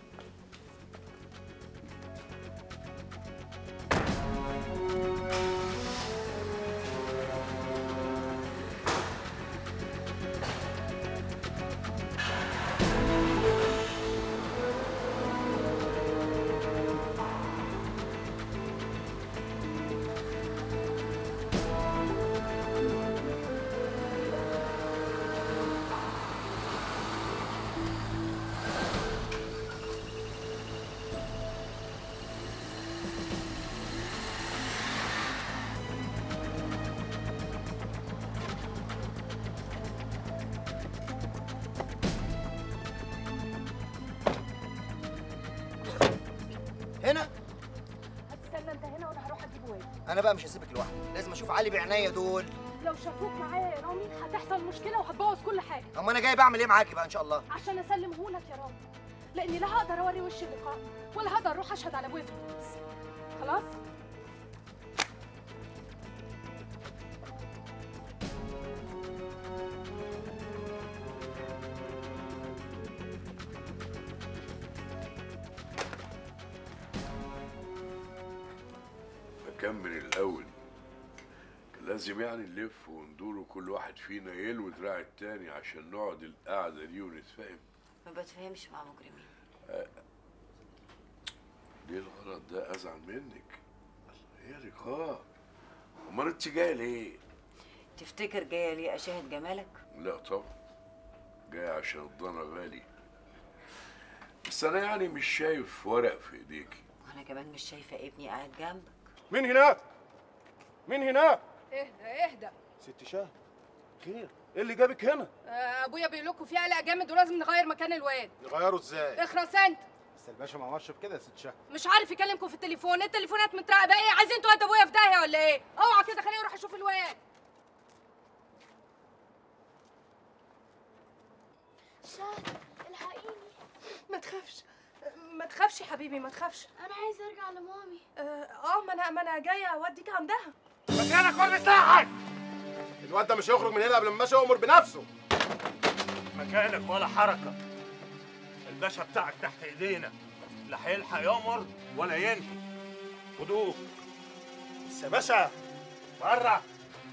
S5: هنا
S17: هتستنى انت هنا وانا هروح اجيب واد
S5: انا بقى مش هسيبك لوحدك لازم اشوف علي بعينيا دول
S17: لو شافوك معايا يا رامي هتحصل مشكله وهتبوظ كل حاجه
S5: اما انا جاي بعمل ايه معاكي بقى ان شاء الله
S17: عشان اسلمهولك يا رامي لاني لا هقدر اوري وشي اللقاء ولا هقدر اروح اشهد على ابويا في البوليس خلاص
S15: أكمل الأول كان لازم يعني نلف وندور وكل واحد فينا يلوي دراع التاني عشان نقعد القعدة دي ونتفاهم
S16: ما بتفهمش مع مجرمين
S15: آه، ليه الغلط ده أزعل منك هي لقاء أمال أنت جاية ليه؟
S16: تفتكر جايه ليه اشاهد جمالك
S15: لا طبعا جاي عشان الضنا غالي بس أنا يعني مش شايف ورق في إيديكي
S16: وانا كمان مش شايفه ابني قاعد جنبك
S8: مين هناك؟ مين هناك؟
S17: اهدى اهدى
S8: ست شهر خير ايه اللي جابك هنا؟
S17: آه، ابويا بيقول لكم في قلق جامد ولازم نغير مكان الواد
S8: نغيره ازاي؟
S17: اخرس انت
S8: بس الباشا ما عملش بكده يا ست شهر
S17: مش عارف يكلمكم في التليفون التليفونات متراقبه ايه عايزين تودوا ابويا في داهيه ولا ايه اوعى كده خليني اروح اشوف الواد
S21: شهد الحقيني
S17: ما تخافش ما تخافش يا حبيبي ما تخافش
S21: انا عايزه ارجع لمامي
S17: اه ما انا ما انا جايه اوديك عندها
S8: مكانك كل سلاحك الواد ده مش هيخرج من هنا قبل ما ماشي يأمر بنفسه
S6: مكانك ولا حركة الباشا بتاعك تحت ايدينا لا هيلحق يأمر ولا ينهي خدوه
S8: بس يا باشا
S6: بره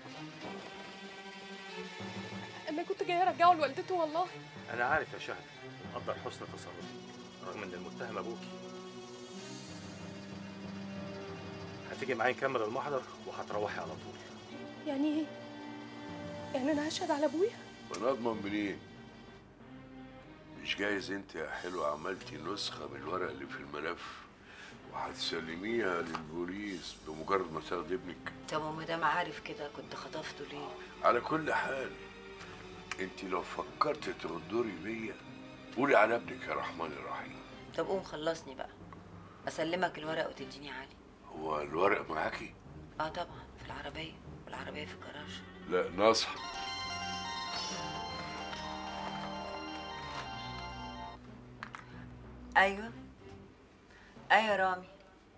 S17: انا كنت جايه ارجعه لوالدته والله
S6: انا عارف يا شهد مقدر حسن تصرفك رغم ان المتهم ابوكي هتيجي معايا نكمل المحضر وهتروحي على طول
S17: يعني ايه يعني انا هشهد على ابويا
S15: وانا اضمن منين مش جايز انت يا حلوة عملتي نسخة من الورق اللي في الملف وهتسلميها للبوليس بمجرد ما تاخد ابنك
S16: طب وما دام عارف كده كنت خطفته ليه
S15: على كل حال انت لو فكرت تغدري بيا قولي على ابنك يا رحمن الرحيم
S16: طب قوم خلصني بقى اسلمك الورق وتديني علي
S15: هو الورق معاكي
S16: اه طبعا في العربيه والعربيه في الجراج
S15: لا ناصح
S16: ايوه ايوه رامي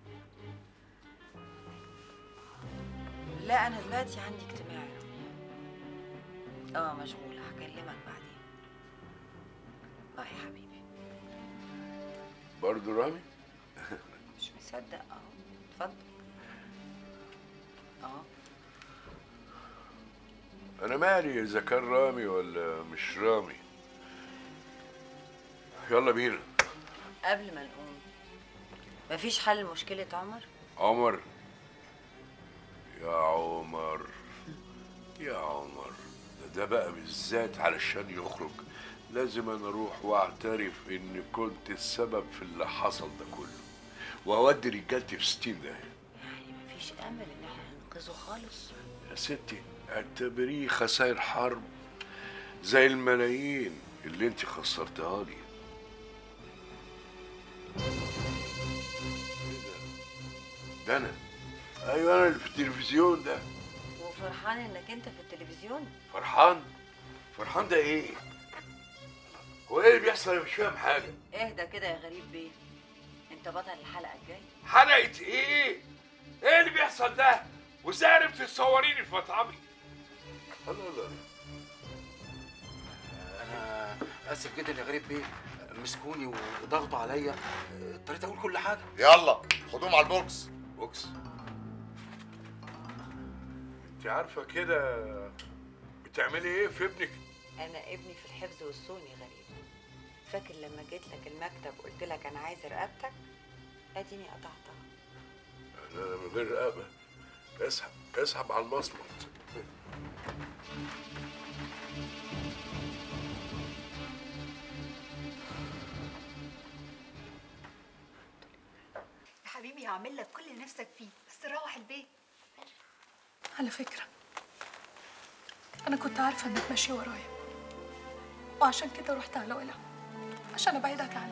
S16: لا انا دلوقتي عندي اجتماع يا رامي اه مشغوله هكلمك بعدين باي يا حبيبي
S15: برضو رامي
S16: مش مصدق اهو اتفضل اه
S15: انا مالي اذا كان رامي ولا مش رامي يلا بينا
S16: قبل ما نقوم مفيش حل لمشكله عمر
S15: عمر يا عمر يا عمر ده, ده بقى بالذات علشان يخرج لازم انا اروح واعترف اني كنت السبب في اللي حصل ده كله واودي رجالتي في ستين ده
S16: يعني مفيش امل ان احنا ننقذه خالص
S15: يا ستي اعتبريه خسائر حرب زي الملايين اللي انت خسرتها لي ده انا ايوه انا اللي في التلفزيون ده
S16: وفرحان انك انت في التلفزيون
S15: فرحان فرحان ده ايه هو ايه اللي بيحصل انا مش فاهم حاجه
S16: اهدى كده يا غريب بيه انت بطل الحلقه الجايه
S15: حلقه ايه ايه اللي بيحصل ده وازاي عرفت تصوريني في مطعمي الله الله
S10: انا اسف جدا يا غريب بيه مسكوني وضغطوا عليا اضطريت اقول كل حاجه
S2: يلا خدوهم على البوكس
S15: بوكس انت عارفه كده بتعملي ايه في ابنك
S16: انا ابني في الحفظ والصون يا غريب فاكر لما جيت لك المكتب قلت لك انا عايزه رقبتك اديني قطعتها
S15: انا من غير رقبه اسحب اسحب على المصمت
S1: يا حبيبي هعمل لك كل اللي نفسك فيه بس روح البيت
S17: على فكرة أنا كنت عارفة إنك ماشي ورايا وعشان كده رحت على ولع عشان أبعدك عني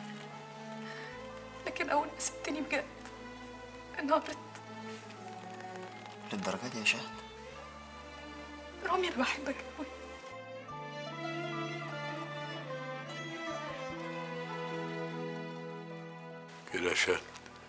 S17: لكن أول ما سبتني بجد انهارت
S5: للدرجه دي يا شهد
S17: رامي أنا بحبك أوي
S15: شهد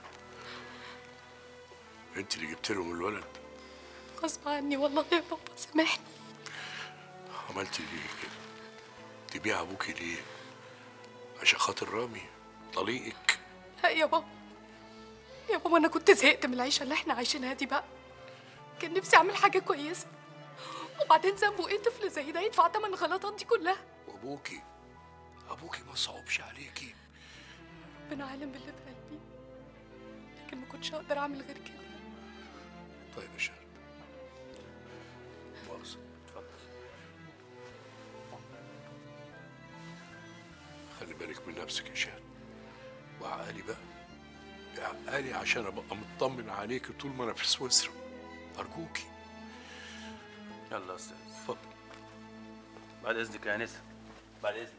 S15: انت اللي جبت لهم الولد
S17: غصب عني والله يا بابا سامحني
S15: عملتي ليه كده تبيع ابوكي ليه عشان خاطر رامي طليقك
S17: لا يا بابا يا بابا انا كنت زهقت من العيشه اللي احنا عايشينها دي بقى كان نفسي اعمل حاجه كويسه وبعدين ذنبه ايه طفل زي ده يدفع تمن الغلطات دي كلها
S15: وابوكي ابوكي ما صعبش عليكي
S17: ربنا عالم باللي في قلبي لكن ما كنتش اقدر اعمل غير كده
S15: طيب يا شهد مؤاخذة اتفضل خلي بالك من نفسك يا شهد وعقلي بقى عقلي عشان ابقى مطمن عليكي طول ما انا في سويسرا ارجوكي
S6: يلا يا استاذ
S15: اتفضل
S6: بعد اذنك يا انسه بعد اذنك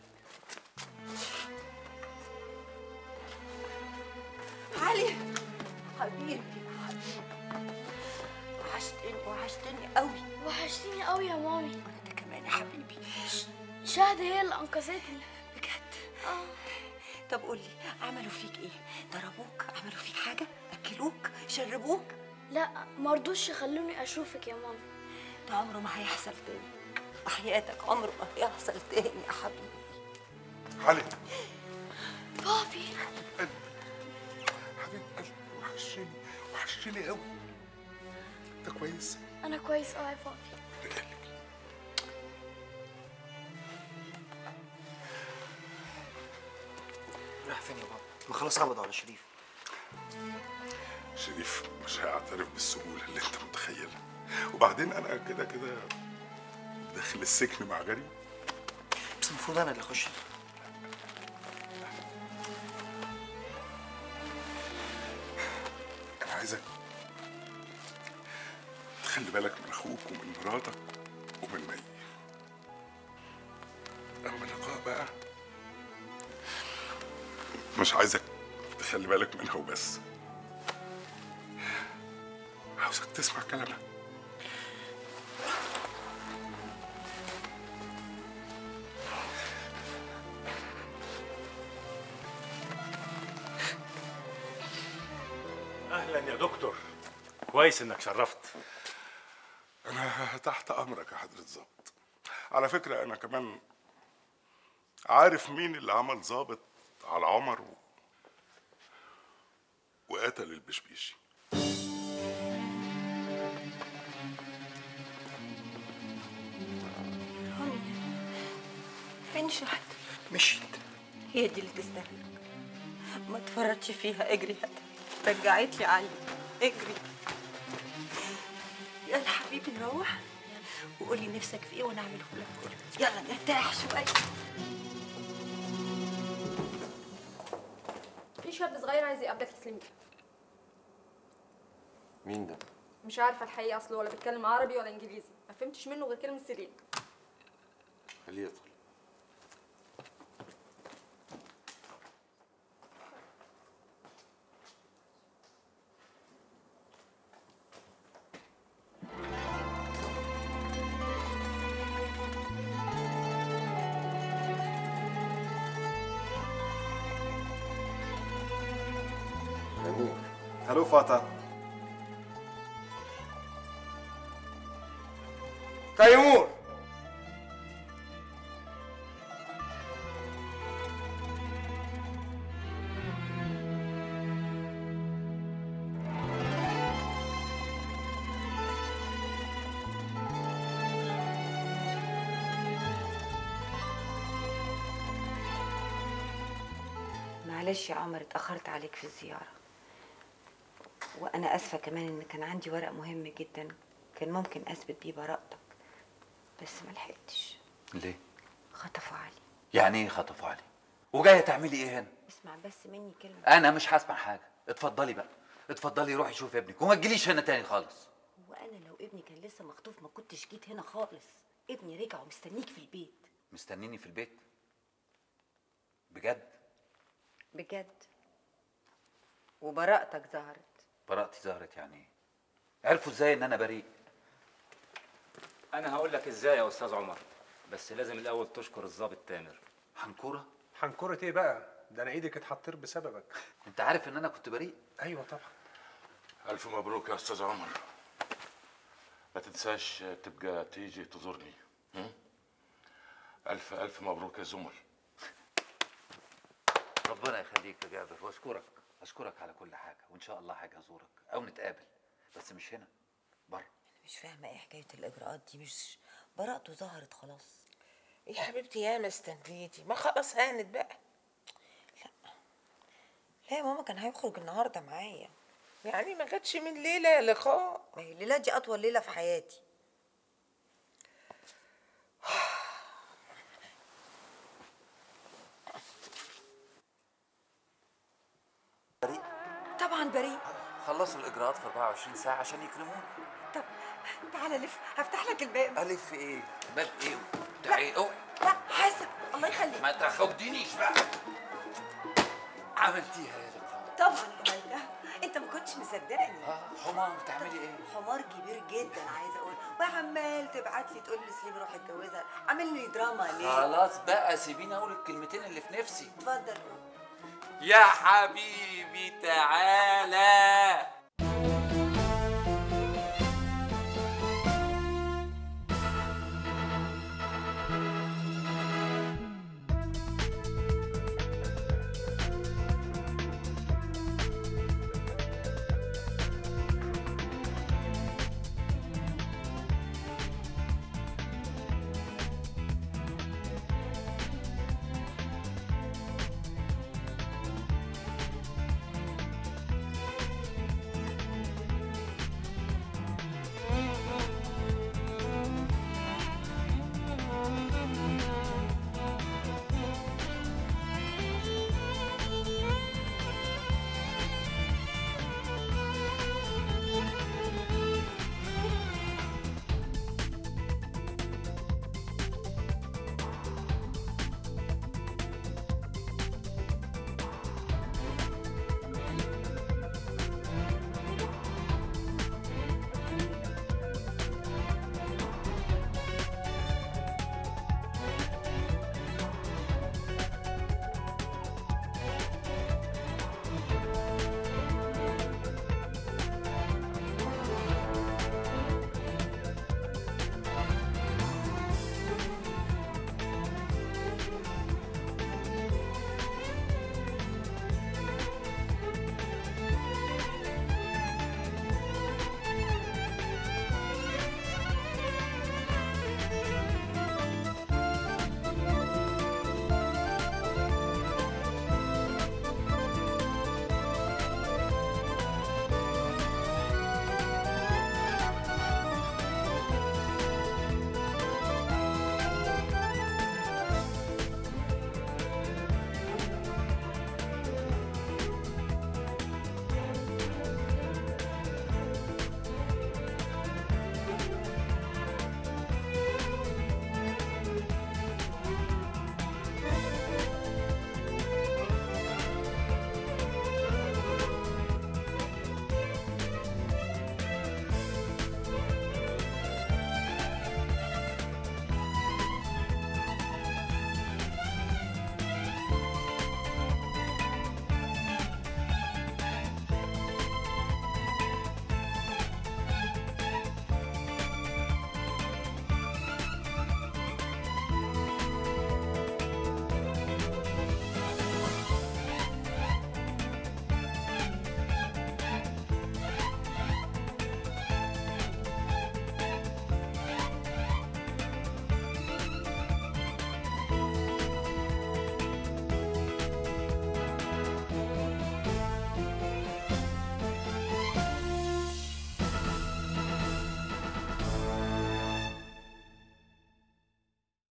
S4: علي حبيبي حبيبي وحشتني وحشتني قوي
S21: وحشتيني قوي يا مامي
S4: وانت كمان يا حبيبي
S21: شهد هي اللي انقذتني
S4: بجد طب قولي عملوا فيك ايه ضربوك عملوا فيك حاجه اكلوك شربوك
S21: لا مرضوش يخلوني اشوفك يا مامي
S4: ده عمره ما هيحصل تاني وحياتك عمره ما هيحصل تاني يا حبيبي
S2: علي
S21: بابي
S2: حبيب قلبي وحشني وحشني قوي انت كويس
S21: انا كويس قوي يا بابي
S5: راح فين يا بابا؟ ما خلاص قبضوا على شريف
S2: شريف مش هيعترف بالسهوله اللي انت متخيلها وبعدين انا كده كده داخل السجن مع غريب
S5: بس المفروض انا اللي اخش
S2: انا عايزك تخلي بالك من اخوك ومن مراتك ومن مي اما لقاء بقى مش عايزك تخلي بالك منها وبس عاوزك تسمع كلامها
S6: اهلا يا دكتور كويس انك شرفت
S2: انا تحت امرك يا حضرة الظابط على فكرة انا كمان عارف مين اللي عمل ظابط على عمر و... وقتل البشبيشي
S4: فين شهد
S5: مشيت
S4: هي دي اللي تستاهلك ما تفرطش فيها اجري هات رجعت لي علي اجري يلا حبيبي نروح وقولي نفسك في ايه وانا اعمله لك كله يلا نرتاح شويه
S21: في شاب صغير عايز يقابلك تسليم
S8: مين ده؟
S21: مش عارفه الحقيقه اصله ولا بيتكلم عربي ولا انجليزي ما فهمتش منه غير كلمه سيرين
S8: خليه يدخل جميل
S22: الو فاطمه
S8: تيمور
S16: معلش يا عمر اتأخرت عليك في الزيارة وأنا آسفة كمان إن كان عندي ورق مهم جدا كان ممكن أثبت بيه براءتك بس ما لحقتش
S9: ليه؟
S16: خطفوا علي
S9: يعني ايه خطفوا علي؟ وجايه تعملي ايه هنا؟
S16: اسمع بس مني كلمة
S9: انا مش هسمع حاجه اتفضلي بقى اتفضلي روحي شوفي ابنك وما تجيليش هنا تاني خالص
S16: وأنا لو ابني كان لسه مخطوف ما كنتش جيت هنا خالص ابني رجع ومستنيك في البيت
S9: مستنيني في البيت بجد
S16: بجد وبراءتك ظهرت
S9: براءتي ظهرت يعني ايه عرفوا ازاي ان انا بريء
S11: انا هقول لك ازاي يا استاذ عمر بس لازم الاول تشكر الضابط تامر
S9: حنكوره
S22: حنكرة ايه بقى؟ ده انا ايدي كانت هتطير بسببك
S9: انت عارف ان انا كنت بريء
S22: ايوه طبعا
S6: الف مبروك يا استاذ عمر ما تنساش تبقى تيجي تزورني هم؟ الف الف مبروك يا زمر
S9: ربنا يخليك يا جابر واشكرك اشكرك على كل حاجه وان شاء الله حاجه ازورك او نتقابل بس مش هنا بره
S16: مش فاهمه ايه حكايه الاجراءات دي مش براءته ظهرت خلاص
S11: يا حبيبتي ياما استنيتي ما خلاص هانت بقى
S16: لا يا ماما كان هيخرج النهارده معايا
S11: يعني ما جاتش من ليله لقاء
S16: ما هي الليله دي اطول ليله في حياتي طبعا بريء
S9: خلصوا الاجراءات في 24 ساعه عشان يكرموني
S16: طب تعالى لف هفتح لك الباب
S9: الف ايه باب ايه بتاع ايه اوعي
S16: لا حاسب الله يخليك
S9: ما تاخدنيش بقى عملتيها يا لقاء
S16: طبعا عملتها انت ما كنتش مصدقني
S9: اه حمار بتعملي ايه
S16: حمار كبير جدا عايزه اقول وعمال تبعت لي تقول لي سليم روح اتجوزها عامل لي دراما ليه
S9: خلاص بقى سيبيني اقول الكلمتين اللي في نفسي
S16: اتفضل
S9: يا حبيبي تعالى